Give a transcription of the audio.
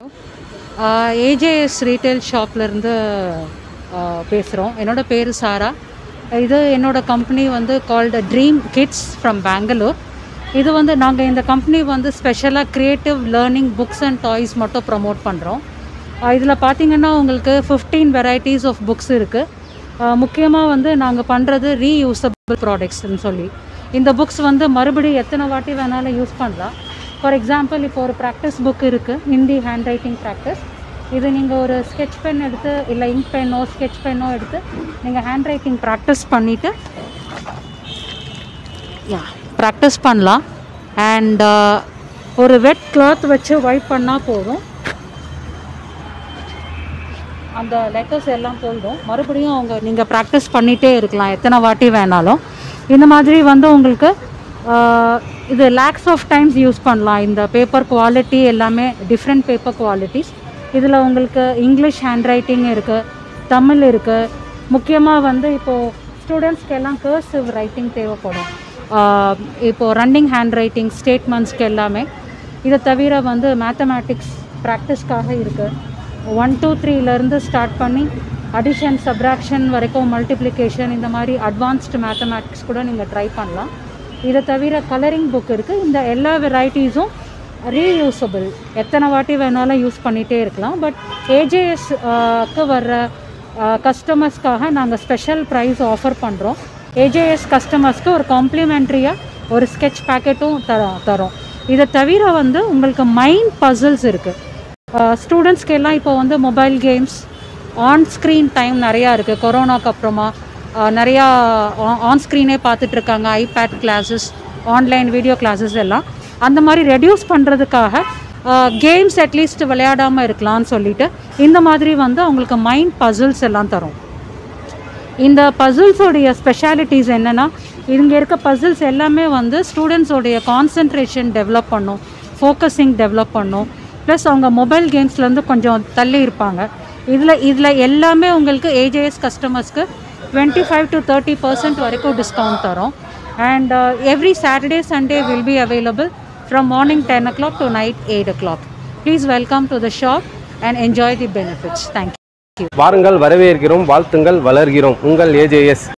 AJS retail ஷாப்லேருந்து பேசுகிறோம் என்னோட பேர் சாரா இது என்னோட கம்பெனி வந்து called dream kids from Bangalore இது வந்து நாங்கள் இந்த கம்பெனி வந்து ஸ்பெஷலாக creative learning books and toys மட்டும் ப்ரமோட் பண்ணுறோம் இதில் பார்த்தீங்கன்னா உங்களுக்கு ஃபிஃப்டீன் வெரைட்டிஸ் ஆஃப் புக்ஸ் இருக்குது முக்கியமாக வந்து நாங்கள் பண்ணுறது ரீயூசபிள் ப்ராடக்ட்ஸ்னு சொல்லி இந்த புக்ஸ் வந்து மறுபடியும் எத்தனை வாட்டி வேணாலும் யூஸ் பண்ணலாம் ஃபார் எக்ஸாம்பிள் இப்போ ஒரு ப்ராக்டிஸ் புக் இருக்குது ஹிந்தி ஹேண்ட் ரைட்டிங் ப்ராக்டிஸ் இது நீங்கள் ஒரு ஸ்கெட்ச் பென் எடுத்து இல்லை இங்க் பென்னோ ஸ்கெட்ச் பென்னோ எடுத்து நீங்கள் ஹேண்ட் ரைட்டிங் ப்ராக்டிஸ் பண்ணிவிட்டு யா ப்ராக்டிஸ் பண்ணலாம் அண்ட் ஒரு வெட் கிளாத் வச்சு வைப் பண்ணால் போதும் அந்த லெட்டர்ஸ் எல்லாம் போயிடும் மறுபடியும் அவங்க நீங்கள் ப்ராக்டிஸ் பண்ணிகிட்டே இருக்கலாம் எத்தனை வாட்டி வேணாலும் இந்த மாதிரி வந்து உங்களுக்கு ஆஹ், இது லேக்ஸ் ஆஃப் டைம்ஸ் யூஸ் பண்ணலாம் இந்த பேப்பர் குவாலிட்டி எல்லாமே டிஃப்ரெண்ட் பேப்பர் குவாலிட்டிஸ் இதில் உங்களுக்கு இங்கிலீஷ் ஹேண்ட் ரைட்டிங் இருக்குது தமிழ் இருக்குது முக்கியமாக வந்து இப்போது ஸ்டூடெண்ட்ஸ்க்கு எல்லாம் கர்சிவ் ரைட்டிங் தேவைப்படும் ஆஹ், இப்போது ரன்னிங் ஹேண்ட் ரைட்டிங் ஸ்டேட்மெண்ட்ஸ்க்கு எல்லாமே இதை தவிர வந்து மேத்தமேட்டிக்ஸ் ப்ராக்டிஸ்க்காக இருக்குது ஒன் டூ த்ரீலேருந்து ஸ்டார்ட் பண்ணி அடிஷன் சப்ராக்ஷன் வரைக்கும் மல்டிப்ளிகேஷன் இந்த மாதிரி அட்வான்ஸ்டு மேத்தமேட்டிக்ஸ் கூட நீங்கள் ட்ரை பண்ணலாம் இதை தவிர கலரிங் புக் இருக்குது இந்த எல்லா வெரைட்டிஸும் ரீயூசபிள் எத்தனை வாட்டி வேணாலும் யூஸ் பண்ணிகிட்டே இருக்கலாம் பட் ஏஜேஎஸ்க்கு வர்ற கஸ்டமர்ஸ்க்காக நாங்கள் ஸ்பெஷல் ப்ரைஸ் ஆஃபர் பண்ணுறோம் ஏஜேஎஸ் கஸ்டமர்ஸ்க்கு ஒரு காம்ப்ளிமெண்ட்ரியாக ஒரு ஸ்கெட்ச் பேக்கெட்டும் தரோம் தரோம் இதை தவிர வந்து உங்களுக்கு மைண்ட் பசில்ஸ் இருக்குது ஸ்டூடெண்ட்ஸ்க்கு எல்லாம் இப்போ வந்து mobile games on screen time நிறையா இருக்குது கொரோனாக்கு அப்புறமா அஹ், நிறையா ஆன் ஸ்க்ரீனே பார்த்துட்ருக்காங்க iPad classes online video classes எல்லாம் அந்த மாதிரி ரெடியூஸ் பண்ணுறதுக்காக கேம்ஸ் அட்லீஸ்ட் விளையாடாமல் இருக்கலாம்னு சொல்லிட்டு இந்த மாதிரி வந்து அவங்களுக்கு மைண்ட் பசில்ஸ் எல்லாம் தரும் இந்த பசில்ஸோடைய ஸ்பெஷாலிட்டிஸ் என்னென்னா இங்கே இருக்க பசில்ஸ் எல்லாமே வந்து ஸ்டூடெண்ட்ஸோடைய கான்சென்ட்ரேஷன் டெவலப் பண்ணும் ஃபோக்கஸிங் டெவலப் பண்ணும் ப்ளஸ் அவங்க மொபைல் கேம்ஸ்லேருந்து கொஞ்சம் தள்ளி இருப்பாங்க இதில் இதில் எல்லாமே உங்களுக்கு ஏஜேஎஸ் கஸ்டமர்ஸ்க்கு twenty five to thirty percent வரைக்கும் டிஸ்கவுண்ட் தரோம் and every Saturday Sunday will be available from morning ten o'clock to night eight o'clock please welcome to the shop and enjoy the benefits thank you வாருங்கள் வரவேற்கிறோம் வாழ்த்துங்கள் வளர்கிறோம் உங்கள் AJS